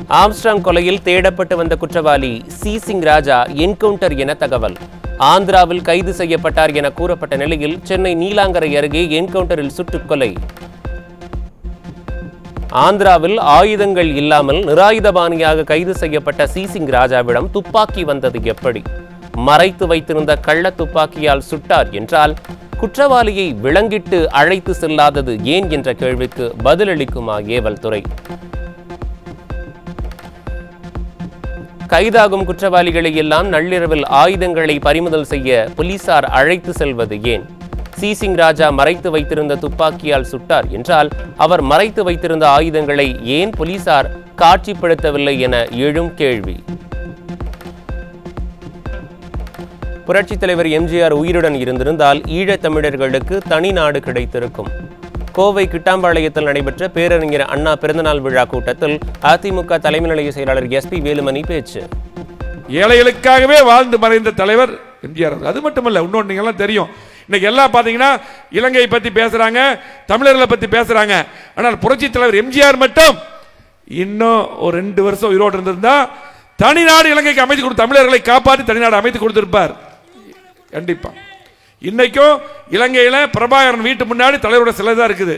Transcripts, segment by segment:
Armstrong கொலையில் தேடப்பட்டு வந்த குற்றவாளி சி சிங் ராஜா என்கவுண்டர் என தகவல் ஆந்திராவில் கைது செய்யப்பட்டார் என கூறப்பட்ட நிலையில் சென்னை நீலாங்கரை அருகே என்கவுண்டரில் சுட்டுக் கொலை ஆந்திராவில் ஆயுதங்கள் இல்லாமல் நிராயுதபாணியாக கைது செய்யப்பட்ட சி சிங் ராஜாவிடம் துப்பாக்கி வந்தது எப்படி மறைத்து வைத்திருந்த கள்ள துப்பாக்கியால் சுட்டார் என்றால் குற்றவாளியை விலங்கிட்டு அழைத்து செல்லாதது ஏன் என்ற கேள்விக்கு பதிலளிக்குமா ஏவல் துறை கைதாகும் குற்றவாளிகளை எல்லாம் நள்ளிரவில் ஆயுதங்களை பறிமுதல் செய்ய போலீசார் அழைத்து செல்வது ஏன் சீசிங் ராஜா மறைத்து வைத்திருந்த துப்பாக்கியால் சுட்டார் என்றால் அவர் மறைத்து வைத்திருந்த ஆயுதங்களை ஏன் போலீசார் காட்சிப்படுத்தவில்லை என எழும் கேள்வி புரட்சித் தலைவர் எம்ஜிஆர் உயிருடன் இருந்திருந்தால் ஈழத் தமிழர்களுக்கு தனி நாடு கிடைத்திருக்கும் கோவை கிட்டாம்பாளையத்தில் நடைபெற்ற பேரறிஞர் அண்ணா பிறந்தநாள் விழா கூட்டத்தில் அதிமுக தலைமை நிலைய செயலாளர் எஸ்பி வேலுமணி பேச்சு ஏழைகளுக்காகவே வாழ்ந்து மறைந்த தலைவர் எம்ஜிஆர் அவர்கள். அது மட்டுமல்ல இன்னொன்று நீங்கெல்லாம் தெரியும் இன்னைக்கு எல்லாம் பார்த்தீங்கன்னா இலங்கையை பற்றி பேசுறாங்க தமிழர்களை பற்றி பேசுறாங்க ஆனால் புரட்சி தலைவர் எம்ஜிஆர் மட்டும் இன்னும் ஒரு ரெண்டு வருஷம் உயிரோடு இருந்திருந்தா தனிநாடு இலங்கைக்கு அமைத்து கொடு தமிழர்களை காப்பாற்றி தனிநாடு அமைத்து கொடுத்திருப்பார் கண்டிப்பா இன்னைக்கும் இலங்கையில பிரபாகரன் வீட்டு முன்னாடி தலைவரோட சிலை தான் இருக்குது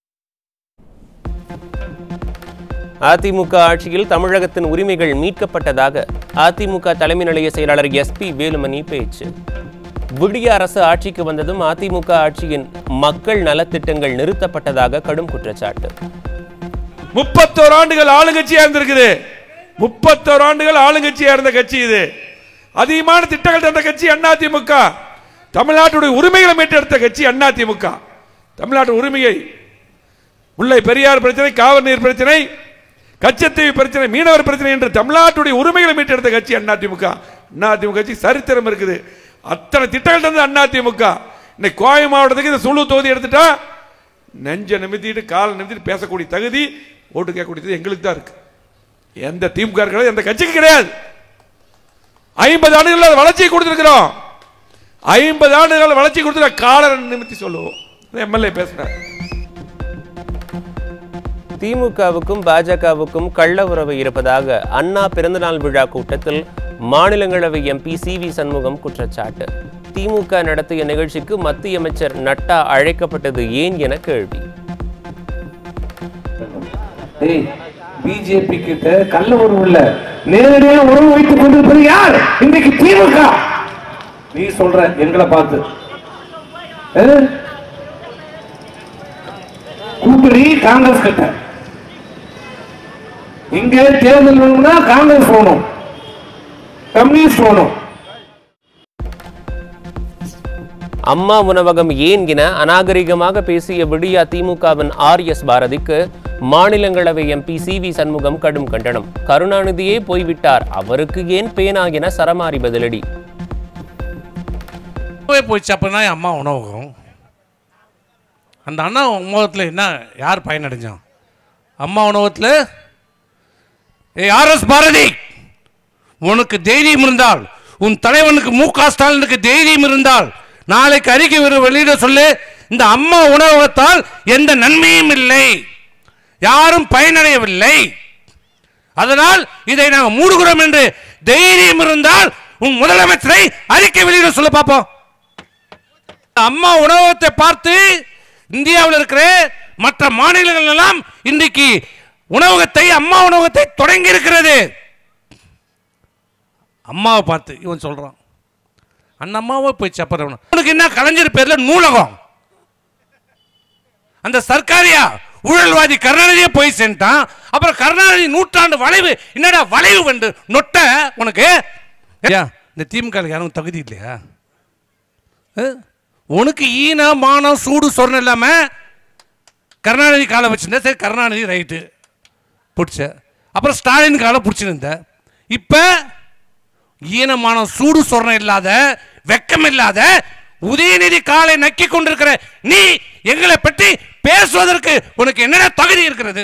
அதிமுக ஆட்சியில் தமிழகத்தின் உரிமைகள் மீட்கப்பட்டதாக அதிமுக தலைமை நிலைய செயலாளர் எஸ்பி வேலுமணி பேச்சு விடிய அரசு ஆட்சிக்கு வந்ததும் அதிமுக ஆட்சியின் மக்கள் நலத்திட்டங்கள் நிறுத்தப்பட்டதாக கடும் குற்றச்சாட்டு முப்பத்தோரு ஆண்டுகள் ஆளுங்கட்சியா இருந்திருக்குது முப்பத்தோரு ஆண்டுகள் ஆளுங்கட்சியா இருந்த கட்சி இது அதிகமான திட்டங்கள் தந்த கட்சி அதிமுக தமிழ்நாட்டுடைய உரிமைகளை மீட்டெடுத்த கட்சி அதிமுக தமிழ்நாட்டு உரிமையை முல்லை பெரியார் பிரச்சனை காவிரி நீர் பிரச்சனை கச்சத்தீவு பிரச்சனை மீனவர் பிரச்சனை என்று தமிழ்நாட்டுடைய உரிமைகளை மீட்டெடுத்த கட்சி அதிமுக அதிமுக கட்சி சரித்திரம் இருக்குது அத்தனை திட்டங்கள் தந்தது அதிமுக இன்னைக்கு கோவை மாவட்டத்துக்கு இந்த சுழு தொகுதி எடுத்துட்டா நெஞ்ச நிமித்திட்டு காலை நிமித்திட்டு பேசக்கூடிய தகுதி ஓட்டு கேட்கக்கூடியது எங்களுக்கு தான் இருக்கு எந்த திமுக கிடையாது எந்த கட்சிக்கு கிடையாது ஐம்பது ஆண்டுகள் அது வளர்ச்சி கொடுத்திருக்கிறோம் ஐம்பது ஆண்டுகள் வளர்ச்சி கொடுத்துற கால நிமித்தி சொல்லுவோம் எம்எல்ஏ பேசுறாரு திமுகவுக்கும் பாஜகவுக்கும் கள்ள உறவு இருப்பதாக அண்ணா பிறந்தநாள் விழா கூட்டத்தில் மாநிலங்களவை எம்பி சி வி சண்முகம் குற்றச்சாட்டு திமுக நடத்திய நிகழ்ச்சிக்கு மத்திய அமைச்சர் நட்டா அழைக்கப்பட்டது ஏன் என கேள்வி ஏய் பிஜேபி கிட்ட கள்ள உறவு இல்ல நேரடியாக உறவு வைத்துக் கொண்டிருப்பது யார் இன்னைக்கு திமுக நீ சொல்ற எங்களை பார்த்து ஏ? கூட்டணி காங்கிரஸ் கிட்ட இங்க தேர்தல் வேணும்னா காங்கிரஸ் போகணும் கம்யூனிஸ்ட் போகணும் அம்மா உணவகம் ஏன் என அநாகரிகமாக பேசிய விடியா திமுகவின் ஆர் எஸ் பாரதிக்கு மாநிலங்களவை எம்பி சி வி சண்முகம் கடும் கண்டனம் கருணாநிதியே போய்விட்டார் அவருக்கு ஏன் பேனா என சரமாரி பதிலடி போய் போயிடுச்சு அப்படின்னா என் அம்மா உணவகம் அந்த அண்ணா உணவகத்தில் என்ன யார் பயனடைஞ்சான் அம்மா உணவகத்தில் ஏ ஆர்எஸ் பாரதி உனக்கு தைரியம் இருந்தால் உன் தலைவனுக்கு மு க ஸ்டாலினுக்கு தைரியம் இருந்தால் நாளைக்கு அறிக்கை வெறு வெளியிட சொல்லு இந்த அம்மா உணவகத்தால் எந்த நன்மையும் இல்லை யாரும் பயனடையவில்லை அதனால் இதை நாங்கள் மூடுகிறோம் என்று தைரியம் இருந்தால் உன் முதலமைச்சரை அறிக்கை வெளியிட சொல்ல பார்ப்போம் அம்மா உணவகத்தை பார்த்து இந்தியாவில் இருக்கிற மற்ற மாநிலங்கள் எல்லாம் இன்றைக்கு உணவகத்தை அம்மா உணவகத்தை தொடங்கி இருக்கிறது அம்மாவை பார்த்து இவன் சொல்றான் அந்த அம்மாவை போய் சப்பறவன உனக்கு என்ன கலைஞர் பேர்ல நூலகம் அந்த சர்க்காரியா ஊழல்வாதி கருணாநிதியே போய் சென்றான் அப்புறம் கருணாநிதி நூற்றாண்டு வளைவு என்னடா வளைவு வந்து நொட்ட உனக்கு ஐயா இந்த திமுக ல யாரும் தகுதி இல்லையா அஹ்? உனக்கு ஈன மானம் சூடு சொரணம் இல்லாம கருணாநிதி காலை வச்சிருந்த சரி கருணாநிதி ரைட்டு பிடிச்ச அப்புறம் ஸ்டாலின் காலை பிடிச்சிருந்த இப்போ ஈனமானம் சூடு சொரணம் இல்லாத வெக்கம் இல்லாத உதயநிதி காலை நக்கி கொண்டிருக்கிற நீ எங்களை பற்றி பேசுவதற்கு உனக்கு என்னென்ன தகுதி இருக்கிறது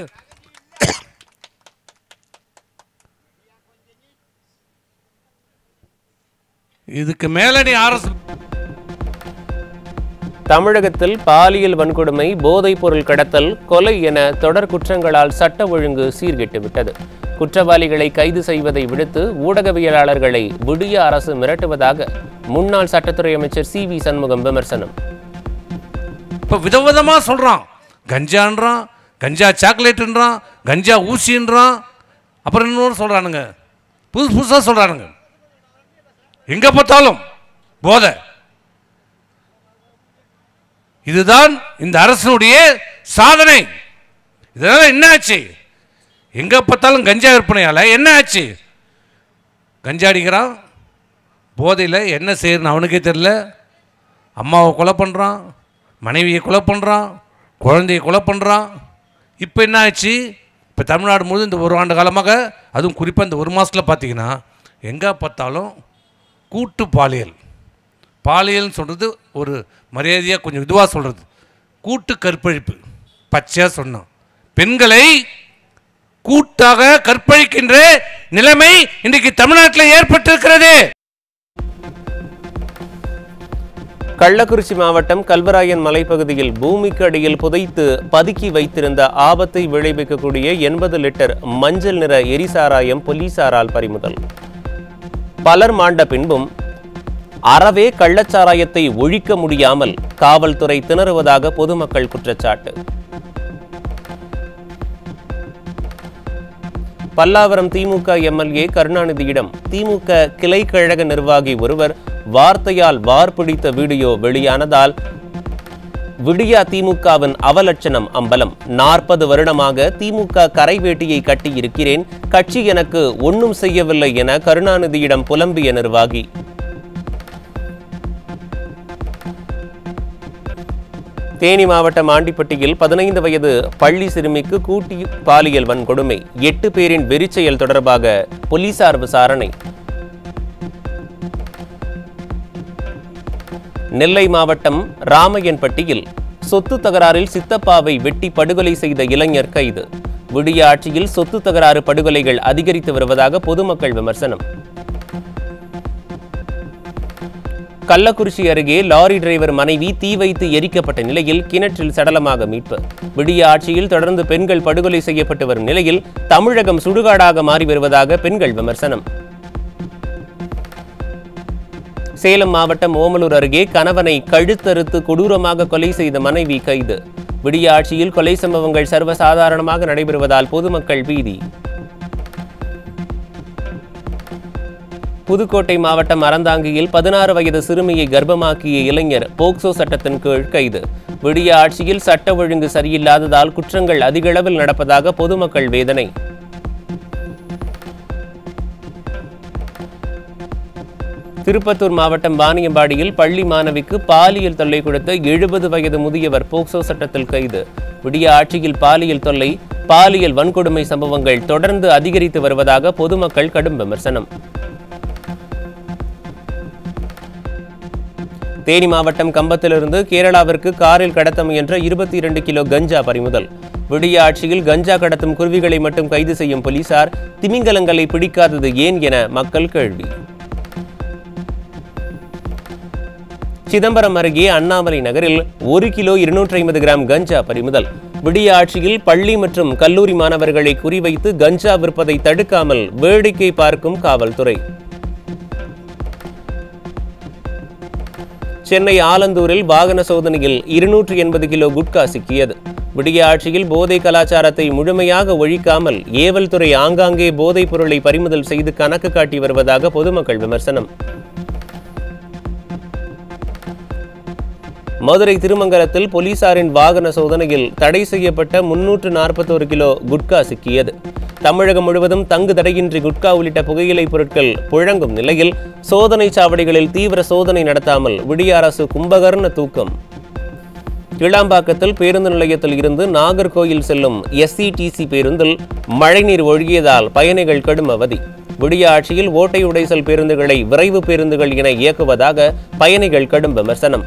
இதுக்கு மேல நீ அரசு தமிழகத்தில் பாலியல் வன்கொடுமை போதைப் பொருள் கடத்தல் கொலை என தொடர் குற்றங்களால் சட்ட ஒழுங்கு சீர்கெட்டுவிட்டது குற்றவாளிகளை கைது செய்வதை விடுத்து ஊடகவியலாளர்களை விடிய அரசு மிரட்டுவதாக முன்னாள் சட்டத்துறை அமைச்சர் சி வி சண்முகம் விமர்சனம் இப்போ விதவிதமாக சொல்கிறான் கஞ்சான்றான் கஞ்சா சாக்லேட்டுன்றான் கஞ்சா ஊசின்றான் அப்புறம் இன்னொரு சொல்கிறானுங்க புதுசு புதுசாக சொல்கிறானுங்க எங்கே பார்த்தாலும் போதை இதுதான் இந்த அரசனுடைய சாதனை இதனால என்ன ஆச்சு எங்கே பார்த்தாலும் கஞ்சா விற்பனையால் என்ன ஆச்சு கஞ்சா அடிக்கிறான் போதையில் என்ன செய்யணும்னு அவனுக்கே தெரில அம்மாவை கொலை பண்ணுறான் மனைவியை கொலை பண்ணுறான் குழந்தையை கொலை பண்ணுறான் இப்போ என்ன ஆச்சு இப்போ தமிழ்நாடு முழுவதும் இந்த ஒரு ஆண்டு காலமாக அதுவும் குறிப்பாக இந்த ஒரு மாதத்தில் பார்த்தீங்கன்னா எங்கே பார்த்தாலும் கூட்டு பாலியல் பாலியல்னு சொல்கிறது ஒரு மரியாதையாக கொஞ்சம் இதுவாக சொல்கிறது கூட்டு கற்பழிப்பு பச்சையாக சொன்னோம் பெண்களை கூட்டாக கற்பழிக்கின்ற நிலைமை இன்றைக்கு தமிழ்நாட்டில் ஏற்பட்டிருக்கிறது கள்ளக்குறிச்சி மாவட்டம் கல்வராயன் மலைப்பகுதியில் பூமிக்கு அடியில் புதைத்து பதுக்கி வைத்திருந்த ஆபத்தை விளைவிக்கக்கூடிய எண்பது லிட்டர் மஞ்சள் நிற எரிசாராயம் போலீசாரால் பறிமுதல் பலர் மாண்ட பின்பும் அறவே கள்ளச்சாராயத்தை ஒழிக்க முடியாமல் காவல்துறை திணறுவதாக பொதுமக்கள் குற்றச்சாட்டு பல்லாவரம் திமுக எம்எல்ஏ கருணாநிதியிடம் திமுக கிளை கழக நிர்வாகி ஒருவர் வார்த்தையால் வார் பிடித்த வீடியோ வெளியானதால் விடியா திமுகவின் அவலட்சணம் அம்பலம் நாற்பது வருடமாக திமுக கரைவேட்டியை கட்டியிருக்கிறேன் கட்சி எனக்கு ஒன்றும் செய்யவில்லை என கருணாநிதியிடம் புலம்பிய நிர்வாகி தேனி மாவட்டம் ஆண்டிப்பட்டியில் பதினைந்து வயது பள்ளி சிறுமிக்கு கூட்டி பாலியல் வன்கொடுமை எட்டு பேரின் வெறிச்செயல் தொடர்பாக போலீசார் விசாரணை நெல்லை மாவட்டம் ராமையன்பட்டியில் சொத்து தகராறில் சித்தப்பாவை வெட்டி படுகொலை செய்த இளைஞர் கைது விடிய ஆட்சியில் சொத்து தகராறு படுகொலைகள் அதிகரித்து வருவதாக பொதுமக்கள் விமர்சனம் கள்ளக்குறிச்சி அருகே லாரி டிரைவர் மனைவி தீ வைத்து எரிக்கப்பட்ட நிலையில் கிணற்றில் சடலமாக மீட்பு விடிய ஆட்சியில் தொடர்ந்து பெண்கள் படுகொலை செய்யப்பட்டு வரும் நிலையில் தமிழகம் சுடுகாடாக மாறி வருவதாக பெண்கள் விமர்சனம் சேலம் மாவட்டம் ஓமலூர் அருகே கணவனை கழுத்தறுத்து கொடூரமாக கொலை செய்த மனைவி கைது விடிய ஆட்சியில் கொலை சம்பவங்கள் சர்வசாதாரணமாக நடைபெறுவதால் பொதுமக்கள் பீதி புதுக்கோட்டை மாவட்டம் அறந்தாங்கியில் பதினாறு வயது சிறுமியை கர்ப்பமாக்கிய இளைஞர் போக்சோ சட்டத்தின் கீழ் கைது விடிய ஆட்சியில் சட்ட ஒழுங்கு சரியில்லாததால் குற்றங்கள் அதிகளவில் நடப்பதாக பொதுமக்கள் வேதனை திருப்பத்தூர் மாவட்டம் வாணியம்பாடியில் பள்ளி மாணவிக்கு பாலியல் தொல்லை கொடுத்த எழுபது வயது முதியவர் போக்சோ சட்டத்தில் கைது விடிய ஆட்சியில் பாலியல் தொல்லை பாலியல் வன்கொடுமை சம்பவங்கள் தொடர்ந்து அதிகரித்து வருவதாக பொதுமக்கள் கடும் விமர்சனம் தேனி மாவட்டம் கம்பத்திலிருந்து கேரளாவிற்கு காரில் கடத்த முயன்ற இருபத்தி இரண்டு கிலோ கஞ்சா பறிமுதல் விடிய ஆட்சியில் கஞ்சா கடத்தும் குருவிகளை மட்டும் கைது செய்யும் போலீசார் திமிங்கலங்களை பிடிக்காதது ஏன் என மக்கள் கேள்வி சிதம்பரம் அருகே அண்ணாமலை நகரில் ஒரு கிலோ இருநூற்றி ஐம்பது கிராம் கஞ்சா பறிமுதல் விடிய ஆட்சியில் பள்ளி மற்றும் கல்லூரி மாணவர்களை குறிவைத்து கஞ்சா விற்பதை தடுக்காமல் வேடிக்கை பார்க்கும் காவல்துறை சென்னை ஆலந்தூரில் வாகன சோதனையில் இருநூற்று எண்பது கிலோ குட்கா சிக்கியது விடிய ஆட்சியில் போதை கலாச்சாரத்தை முழுமையாக ஒழிக்காமல் ஏவல் துறை ஆங்காங்கே போதைப் பொருளை பறிமுதல் செய்து கணக்கு காட்டி வருவதாக பொதுமக்கள் விமர்சனம் மதுரை திருமங்கலத்தில் போலீசாரின் வாகன சோதனையில் தடை செய்யப்பட்ட முன்னூற்று நாற்பத்தோரு கிலோ குட்கா சிக்கியது தமிழகம் முழுவதும் தங்கு தடையின்றி குட்கா உள்ளிட்ட புகையிலைப் பொருட்கள் புழங்கும் நிலையில் சோதனை சாவடிகளில் தீவிர சோதனை நடத்தாமல் விடிய அரசு கும்பகர்ண தூக்கம் கிளாம்பாக்கத்தில் பேருந்து நிலையத்தில் இருந்து நாகர்கோயில் செல்லும் எஸ்சிடிசி பேருந்தில் மழைநீர் ஒழுகியதால் பயணிகள் கடும் அவதி விடிய ஆட்சியில் ஓட்டை உடைசல் பேருந்துகளை விரைவு பேருந்துகள் என இயக்குவதாக பயணிகள் கடும் விமர்சனம்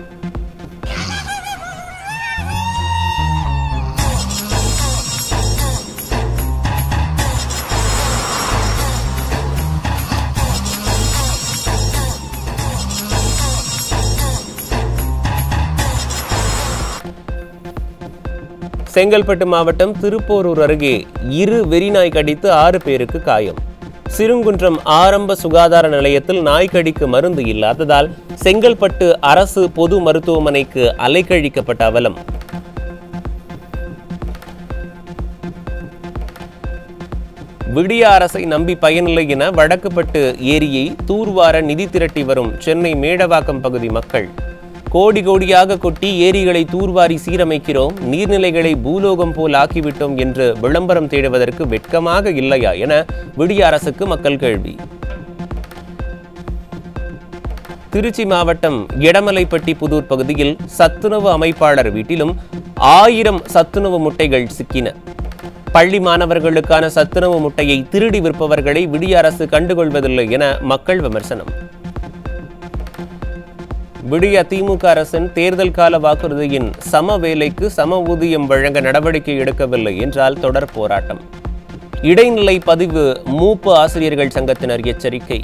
செங்கல்பட்டு மாவட்டம் திருப்போரூர் அருகே இரு வெறிநாய் கடித்து ஆறு பேருக்கு காயம் சிறுங்குன்றம் ஆரம்ப சுகாதார நிலையத்தில் நாய்க்கடிக்கு மருந்து இல்லாததால் செங்கல்பட்டு அரசு பொது மருத்துவமனைக்கு அலைக்கழிக்கப்பட்ட அவலம் விடிய அரசை நம்பி பயனில்லை என வடக்குப்பட்டு ஏரியை தூர்வார நிதி திரட்டி வரும் சென்னை மேடவாக்கம் பகுதி மக்கள் கோடி கோடியாக கொட்டி ஏரிகளை தூர்வாரி சீரமைக்கிறோம் நீர்நிலைகளை பூலோகம் போல் ஆக்கிவிட்டோம் என்று விளம்பரம் தேடுவதற்கு வெட்கமாக இல்லையா என விடிய அரசுக்கு மக்கள் கேள்வி திருச்சி மாவட்டம் எடமலைப்பட்டி புதூர் பகுதியில் சத்துணவு அமைப்பாளர் வீட்டிலும் ஆயிரம் சத்துணவு முட்டைகள் சிக்கின பள்ளி மாணவர்களுக்கான சத்துணவு முட்டையை திருடி விற்பவர்களை விடிய அரசு கண்டுகொள்வதில்லை என மக்கள் விமர்சனம் விடிய திமுக அரசின் தேர்தல் கால வாக்குறுதியின் சம வேலைக்கு சம ஊதியம் வழங்க நடவடிக்கை எடுக்கவில்லை என்றால் தொடர் போராட்டம் இடைநிலை பதிவு மூப்பு ஆசிரியர்கள் சங்கத்தினர் எச்சரிக்கை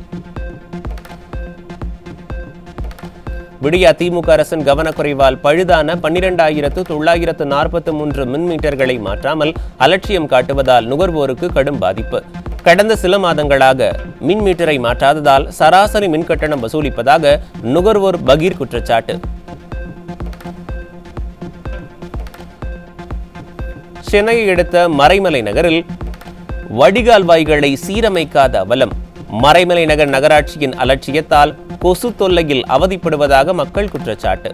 விடிய திமுக அரசின் கவனக்குறைவால் பழுதான பன்னிரெண்டாயிரத்து தொள்ளாயிரத்து நாற்பத்தி மூன்று மின் மீட்டர்களை மாற்றாமல் அலட்சியம் காட்டுவதால் நுகர்வோருக்கு கடும் பாதிப்பு கடந்த சில மாதங்களாக மின் மீட்டரை மாற்றாததால் சராசரி மின் கட்டணம் வசூலிப்பதாக நுகர்வோர் பகீர் குற்றச்சாட்டு சென்னையை அடுத்த மறைமலை நகரில் வடிகால்வாய்களை சீரமைக்காத அவலம் மறைமலை நகர் நகராட்சியின் அலட்சியத்தால் கொசு தொல்லையில் அவதிப்படுவதாக மக்கள் குற்றச்சாட்டு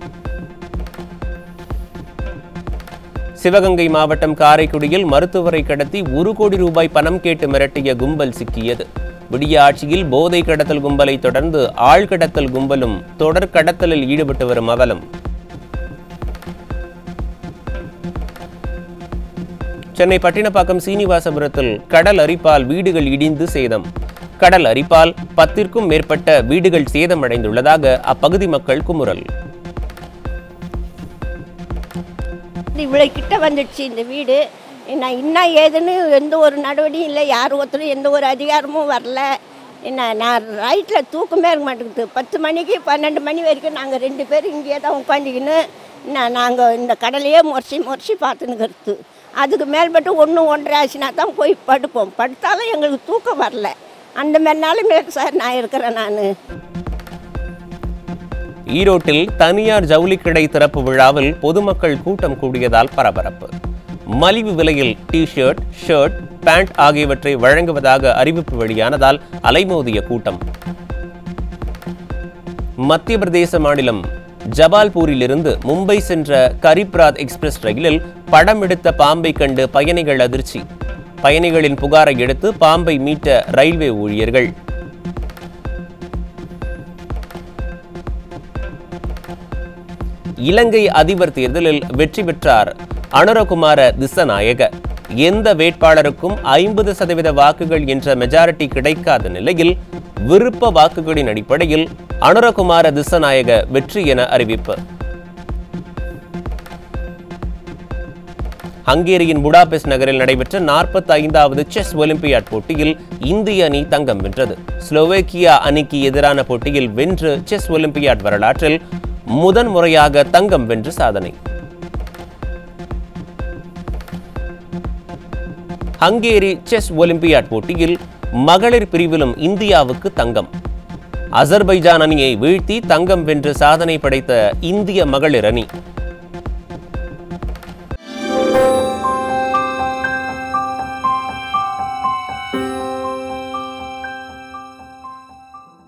சிவகங்கை மாவட்டம் காரைக்குடியில் மருத்துவரை கடத்தி ஒரு கோடி ரூபாய் பணம் கேட்டு மிரட்டிய கும்பல் சிக்கியது விடிய ஆட்சியில் போதை கடத்தல் கும்பலை தொடர்ந்து ஆள் கடத்தல் கும்பலும் தொடர் கடத்தலில் ஈடுபட்டு வரும் அவலம் சென்னை பட்டினப்பாக்கம் சீனிவாசபுரத்தில் கடல் அரிப்பால் வீடுகள் இடிந்து சேதம் கடல் அரிப்பால் பத்திற்கும் மேற்பட்ட வீடுகள் சேதமடைந்துள்ளதாக அப்பகுதி மக்கள் குமுறல் இவ்வளோ கிட்ட வந்துடுச்சு இந்த வீடு என்ன என்ன ஏதுன்னு எந்த ஒரு நடவடிக்கையும் இல்லை யார் ஒருத்தரும் எந்த ஒரு அதிகாரமும் வரல என்ன நான் ரைட்டில் தூக்கமே இருக்க மாட்டேங்குது பத்து மணிக்கு பன்னெண்டு மணி வரைக்கும் நாங்கள் ரெண்டு பேரும் இங்கேயே தான் உட்காந்துக்கின்னு என்ன நாங்கள் இந்த கடலையே முறைச்சி முறைச்சி பார்த்துன்னுக்கிறது அதுக்கு மேல்பட்டு ஒன்று ஒன்றரை ஆச்சுன்னா தான் போய் படுப்போம் படுத்தாலும் எங்களுக்கு தூக்கம் வரல அந்த மாதிரி நிலைமையில சார் நான் இருக்கிறேன் நான் ஈரோட்டில் தனியார் ஜவுளி கடை திறப்பு விழாவில் பொதுமக்கள் கூட்டம் கூடியதால் பரபரப்பு மலிவு விலையில் டி ஷர்ட் ஷர்ட் பேண்ட் ஆகியவற்றை வழங்குவதாக அறிவிப்பு வெளியானதால் அலைமோதிய கூட்டம் மத்திய பிரதேச மாநிலம் ஜபால்பூரிலிருந்து மும்பை சென்ற கரிப்ராத் எக்ஸ்பிரஸ் ரயிலில் படம் எடுத்த பாம்பை கண்டு பயணிகள் அதிர்ச்சி பயணிகளின் புகாரை எடுத்து பாம்பை மீட்ட ரயில்வே ஊழியர்கள் இலங்கை அதிபர் தேர்தலில் வெற்றி பெற்றார் அனுரகுமார திசநாயக எந்த வேட்பாளருக்கும் ஐம்பது சதவீத வாக்குகள் என்ற மெஜாரிட்டி கிடைக்காத நிலையில் விருப்ப வாக்குகளின் அடிப்படையில் அனுரகுமார திசநாயக வெற்றி என அறிவிப்பு ஹங்கேரியின் புடாபெஸ்ட் நகரில் நடைபெற்ற நாற்பத்தி ஐந்தாவது செஸ் ஒலிம்பியாட் போட்டியில் இந்திய அணி தங்கம் வென்றது ஸ்லோவேக்கியா அணிக்கு எதிரான போட்டியில் வென்று செஸ் ஒலிம்பியாட் வரலாற்றில் முதன் முறையாக தங்கம் வென்று சாதனை ஹங்கேரி செஸ் ஒலிம்பியாட் போட்டியில் மகளிர் பிரிவிலும் இந்தியாவுக்கு தங்கம் அசர்பைஜான் அணியை வீழ்த்தி தங்கம் வென்று சாதனை படைத்த இந்திய மகளிர் அணி